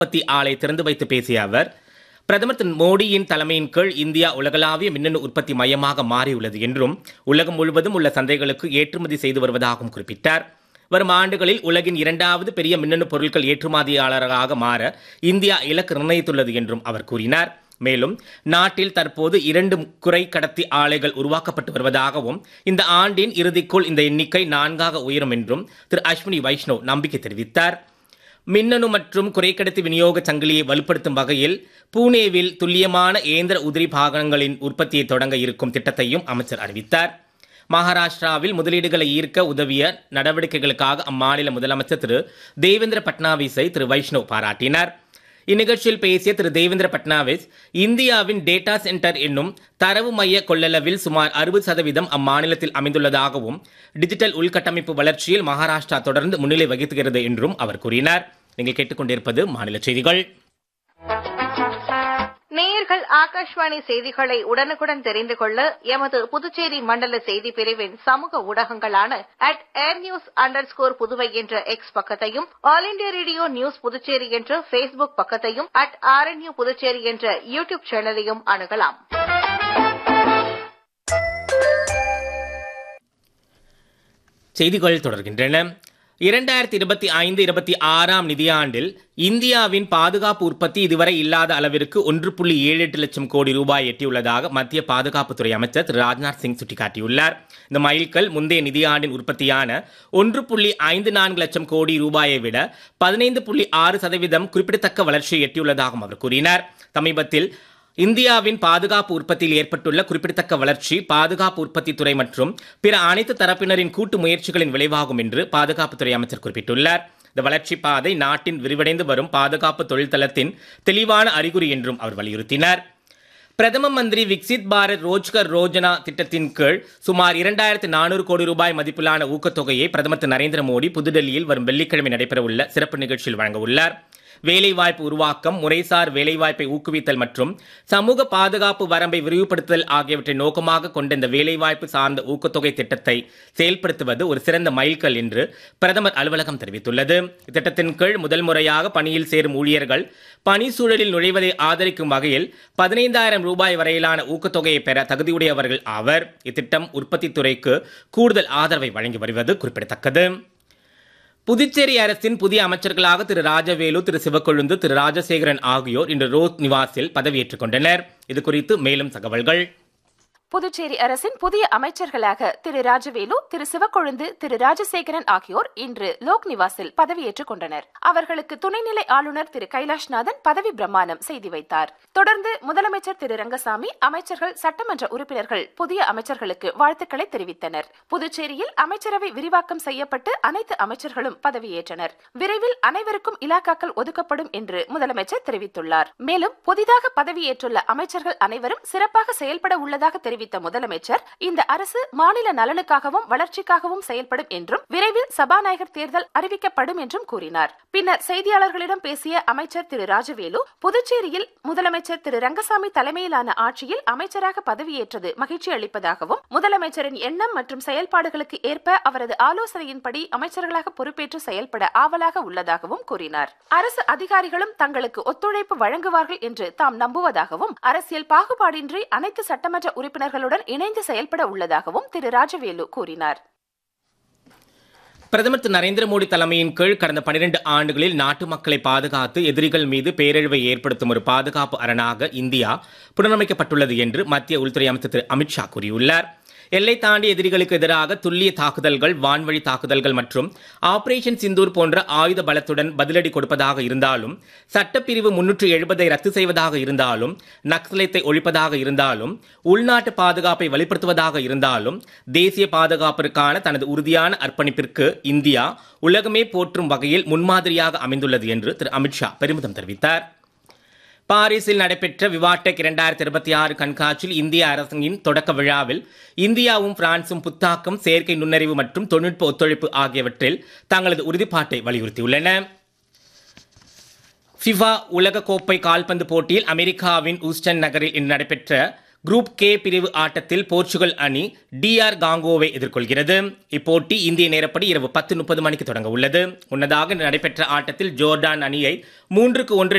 உற்பத்தி ஆலை திறந்து வைத்து பேசிய அவர் பிரதமர் திரு மோடியின் தலைமையின் கீழ் இந்தியா உலகளாவிய மின்னணு உற்பத்தி மையமாக மாறியுள்ளது என்றும் உலகம் முழுவதும் உள்ள சந்தைகளுக்கு ஏற்றுமதி செய்து வருவதாகவும் குறிப்பிட்டார் வரும் ஆண்டுகளில் உலகின் இரண்டாவது பெரிய மின்னணு பொருட்கள் ஏற்றுமதியாளராக மாற இந்தியா இலக்கு நிர்ணயித்துள்ளது என்றும் அவர் கூறினார் மேலும் நாட்டில் தற்போது இரண்டு குறை கடத்தி ஆலைகள் உருவாக்கப்பட்டு வருவதாகவும் இந்த ஆண்டின் இறுதிக்குள் இந்த எண்ணிக்கை நான்காக உயரும் என்றும் திரு அஸ்வினி வைஷ்ணவ் நம்பிக்கை தெரிவித்தார் மின்னணு மற்றும் குறைக்கடத்தி விநியோக சங்கிலியை வலுப்படுத்தும் வகையில் பூனேவில் துல்லியமான இயந்திர உதிரி பாகங்களின் உற்பத்தியை தொடங்க இருக்கும் திட்டத்தையும் அமைச்சர் அறிவித்தார் மகாராஷ்டிராவில் முதலீடுகளை ஈர்க்க உதவிய நடவடிக்கைகளுக்காக அம்மாநில முதலமைச்சர் திரு தேவேந்திர பட்னாவிஸை திரு வைஷ்ணவ் பாராட்டினார் இந்நிகழ்ச்சியில் பேசிய திரு தேவேந்திர பட்னாவிஸ் இந்தியாவின் டேட்டா சென்டர் என்னும் தரவு மைய கொள்ளளவில் சுமார் அறுபது சதவீதம் அம்மாநிலத்தில் அமைந்துள்ளதாகவும் டிஜிட்டல் உள்கட்டமைப்பு வளர்ச்சியில் மகாராஷ்டிரா தொடர்ந்து முன்னிலை வகித்துகிறது என்றும் அவர் கூறினார் நீங்கள் கேட்டுக்கொண்டிருப்பது மாநில செய்திகள் நேயர்கள் ஆகாஷ்வாணி செய்திகளை உடனுக்குடன் தெரிந்து கொள்ள எமது புதுச்சேரி மண்டல செய்தி பிரிவின் சமூக ஊடகங்களான at air news under score Puduvai என்ற எக்ஸ் பக்கத்தையும் all India radio news Puducherry என்ற ஃபேஸ்புக் பக்கத்தையும் அட் ஆர்என்யூ புதுச்சேரி என்ற யூ டியூப் சேனலையும் அணுகலாம் செய்திகள் தொடர்கின்றன இரண்டாயிரத்தி இருபத்தி ஐந்து இருபத்தி ஆறாம் நிதியாண்டில் இந்தியாவின் பாதுகாப்பு உற்பத்தி இதுவரை இல்லாத அளவிற்கு ஒன்று புள்ளி ஏழு எட்டு லட்சம் கோடி ரூபாய் எட்டியுள்ளதாக மத்திய பாதுகாப்புத்துறை அமைச்சர் திரு ராஜ்நாத் சிங் சுட்டிக்காட்டியுள்ளார் இந்த மைல்கல் முந்தைய நிதியாண்டின் உற்பத்தியான ஒன்று புள்ளி ஐந்து நான்கு லட்சம் கோடி ரூபாயை விட பதினைந்து புள்ளி ஆறு சதவீதம் குறிப்பிடத்தக்க வளர்ச்சியை எட்டியுள்ளதாகவும் அவர் கூறினார் சமீபத்தில் இந்தியாவின் பாதுகாப்பு உற்பத்தியில் ஏற்பட்டுள்ள குறிப்பிடத்தக்க வளர்ச்சி பாதுகாப்பு உற்பத்தி துறை மற்றும் பிற அனைத்து தரப்பினரின் கூட்டு முயற்சிகளின் விளைவாகும் என்று பாதுகாப்புத்துறை அமைச்சர் குறிப்பிட்டுள்ளார் இந்த வளர்ச்சி பாதை நாட்டின் விரிவடைந்து வரும் பாதுகாப்பு தொழில்தளத்தின் தெளிவான அறிகுறி என்றும் அவர் வலியுறுத்தினார் பிரதம மந்திரி விக்சித் பாரத் ரோஜ்கர் ரோஜனா திட்டத்தின் கீழ் சுமார் இரண்டாயிரத்து நானூறு கோடி ரூபாய் மதிப்பிலான ஊக்கத்தொகையை பிரதமர் திரு நரேந்திர மோடி புதுடெல்லியில் வரும் வெள்ளிக்கிழமை நடைபெறவுள்ள சிறப்பு நிகழ்ச்சியில் வழங்க உள்ளார் வேலைவாய்ப்பு உருவாக்கம் முறைசார் வேலைவாய்ப்பை ஊக்குவித்தல் மற்றும் சமூக பாதுகாப்பு வரம்பை விரிவுபடுத்துதல் ஆகியவற்றை நோக்கமாக கொண்ட இந்த வேலைவாய்ப்பு சார்ந்த ஊக்கத்தொகை திட்டத்தை செயல்படுத்துவது ஒரு சிறந்த மைல்கல் என்று பிரதமர் அலுவலகம் தெரிவித்துள்ளது இத்திட்டத்தின் கீழ் முதல் முறையாக பணியில் சேரும் ஊழியர்கள் பணி சூழலில் நுழைவதை ஆதரிக்கும் வகையில் பதினைந்தாயிரம் ரூபாய் வரையிலான ஊக்கத்தொகையை பெற தகுதியுடையவர்கள் ஆவர் இத்திட்டம் உற்பத்தித் துறைக்கு கூடுதல் ஆதரவை வழங்கி வருவது குறிப்பிடத்தக்கது புதுச்சேரி அரசின் புதிய அமைச்சர்களாக திரு ராஜவேலு திரு சிவக்கொழுந்து திரு ராஜசேகரன் ஆகியோர் இன்று ரோத் நிவாசில் பதவியேற்றுக் கொண்டனர் இது குறித்து மேலும் தகவல்கள் புதுச்சேரி அரசின் புதிய அமைச்சர்களாக திரு ராஜவேலு திரு சிவக்கொழுந்து திரு ராஜசேகரன் ஆகியோர் இன்று லோக் நிவாசில் பதவியேற்றுக் கொண்டனர் அவர்களுக்கு துணைநிலை ஆளுநர் திரு கைலாஷ்நாதன் பதவி பிரமாணம் செய்து வைத்தார் தொடர்ந்து முதலமைச்சர் திரு ரங்கசாமி அமைச்சர்கள் சட்டமன்ற உறுப்பினர்கள் புதிய அமைச்சர்களுக்கு வாழ்த்துக்களை தெரிவித்தனர் புதுச்சேரியில் அமைச்சரவை விரிவாக்கம் செய்யப்பட்டு அனைத்து அமைச்சர்களும் பதவியேற்றனர் விரைவில் அனைவருக்கும் இலாக்காக்கள் ஒதுக்கப்படும் என்று முதலமைச்சர் தெரிவித்துள்ளார் மேலும் புதிதாக பதவியேற்றுள்ள அமைச்சர்கள் அனைவரும் சிறப்பாக செயல்பட உள்ளதாக தெரிவித்தார் தெரிவித்த முதலமைச்சர் இந்த அரசு மாநில நலனுக்காகவும் வளர்ச்சிக்காகவும் செயல்படும் என்றும் விரைவில் சபாநாயகர் தேர்தல் அறிவிக்கப்படும் என்றும் கூறினார் பின்னர் செய்தியாளர்களிடம் பேசிய அமைச்சர் திரு ராஜவேலு புதுச்சேரியில் முதலமைச்சர் திரு ரங்கசாமி தலைமையிலான ஆட்சியில் அமைச்சராக பதவியேற்றது மகிழ்ச்சி அளிப்பதாகவும் முதலமைச்சரின் எண்ணம் மற்றும் செயல்பாடுகளுக்கு ஏற்ப அவரது ஆலோசனையின்படி அமைச்சர்களாக பொறுப்பேற்று செயல்பட ஆவலாக உள்ளதாகவும் கூறினார் அரசு அதிகாரிகளும் தங்களுக்கு ஒத்துழைப்பு வழங்குவார்கள் என்று தாம் நம்புவதாகவும் அரசியல் பாகுபாடின்றி அனைத்து சட்டமன்ற உறுப்பினர் உறுப்பினர்களுடன் இணைந்து செயல்பட உள்ளதாகவும் திரு ராஜவேலு கூறினார் பிரதமர் திரு நரேந்திர மோடி தலைமையின் கீழ் கடந்த பனிரெண்டு ஆண்டுகளில் நாட்டு மக்களை பாதுகாத்து எதிரிகள் மீது பேரழிவை ஏற்படுத்தும் ஒரு பாதுகாப்பு அரணாக இந்தியா புனரமைக்கப்பட்டுள்ளது என்று மத்திய உள்துறை அமைச்சர் திரு அமித்ஷா கூறியுள்ளார் எல்லை தாண்டி எதிரிகளுக்கு எதிராக துல்லிய தாக்குதல்கள் வான்வழி தாக்குதல்கள் மற்றும் ஆபரேஷன் சிந்தூர் போன்ற ஆயுத பலத்துடன் பதிலடி கொடுப்பதாக இருந்தாலும் சட்டப்பிரிவு முன்னூற்று எழுபதை ரத்து செய்வதாக இருந்தாலும் நக்சலைத்தை ஒழிப்பதாக இருந்தாலும் உள்நாட்டு பாதுகாப்பை வலுப்படுத்துவதாக இருந்தாலும் தேசிய பாதுகாப்பிற்கான தனது உறுதியான அர்ப்பணிப்பிற்கு இந்தியா உலகமே போற்றும் வகையில் முன்மாதிரியாக அமைந்துள்ளது என்று திரு அமித்ஷா பெருமிதம் தெரிவித்தார் பாரிஸில் நடைபெற்ற விவாடெக் இரண்டாயிரத்தி இருபத்தி ஆறு கண்காட்சியில் இந்திய அரசின் தொடக்க விழாவில் இந்தியாவும் பிரான்சும் புத்தாக்கம் செயற்கை நுண்ணறிவு மற்றும் தொழில்நுட்ப ஒத்துழைப்பு ஆகியவற்றில் தங்களது உறுதிப்பாட்டை வலியுறுத்தியுள்ளன ஃபிஃபா உலகக்கோப்பை கால்பந்து போட்டியில் அமெரிக்காவின் ஊஸ்டன் நகரில் இன்று நடைபெற்ற குரூப் கே பிரிவு ஆட்டத்தில் போர்ச்சுகல் அணி டிஆர் காங்கோவை எதிர்கொள்கிறது இப்போட்டி இந்திய நேரப்படி இரவு பத்து முப்பது மணிக்கு தொடங்க உள்ளது முன்னதாக நடைபெற்ற ஆட்டத்தில் ஜோர்டான் அணியை மூன்றுக்கு ஒன்று